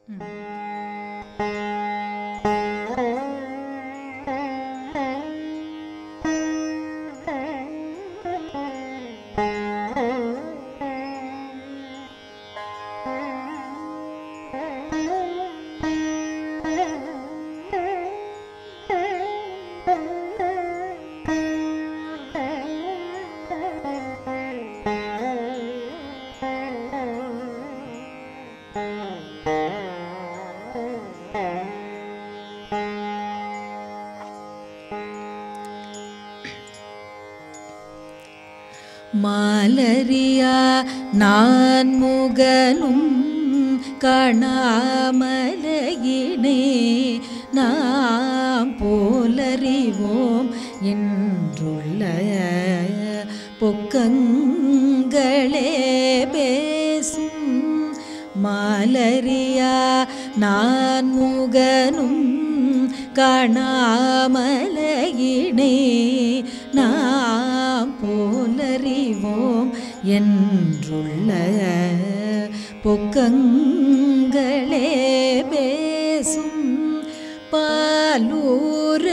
மாலரியா நான் முகனும் காணாமலையினே நாம் போலறிவோம் என்றுள்ள பொக்கங்களே பேசும் மாலரியா நான் முகனும் காணாமலையினே நாம் போலறிவோம் என்றுள்ள பொக்கங்களே பேசும் பாலூர்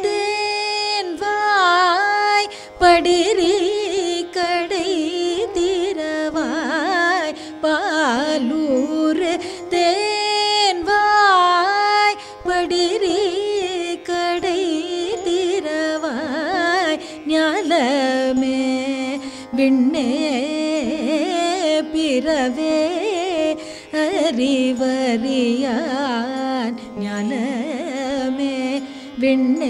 தேன்வாய் படிரி கடை திரவாய் பாலூர் தேன்வாய் படிரி கடை திரவாய் ஞாலமே விண்ணே பிறவே அறிவறியான் ஞாலமே விண்ணே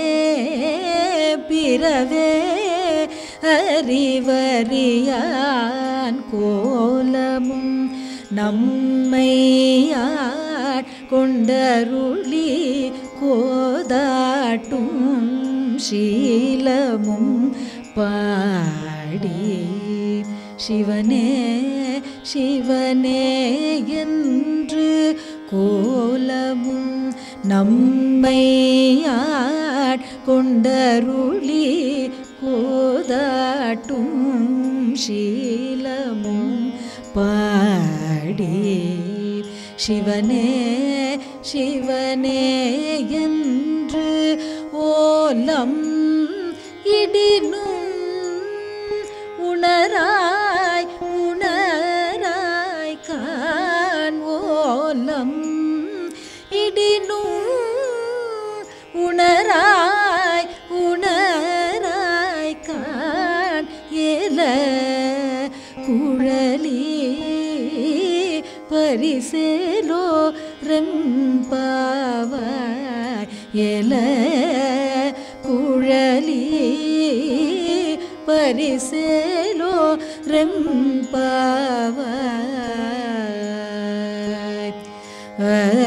பிறவே அறிவறியான் கோலமும் நம்மையாட் கொண்டருளி கோதாட்டும் சீலமும் பாடி சிவனே சிவனே என்று கோலமும் நம்மையாட் கொண்டருளி கோதாட்டும் சீலமும் பாடி சிவனே சிவனே என்று ஓலம் இடினும் உணராய் உணராய் கான் ஓலம் இடினும் உணராய் உணராய் கான் ஏல குழலி பரிசேலோ ரெம்பாவாய் ஏல குழலி பரிசேலோ ரெம்பாவாய்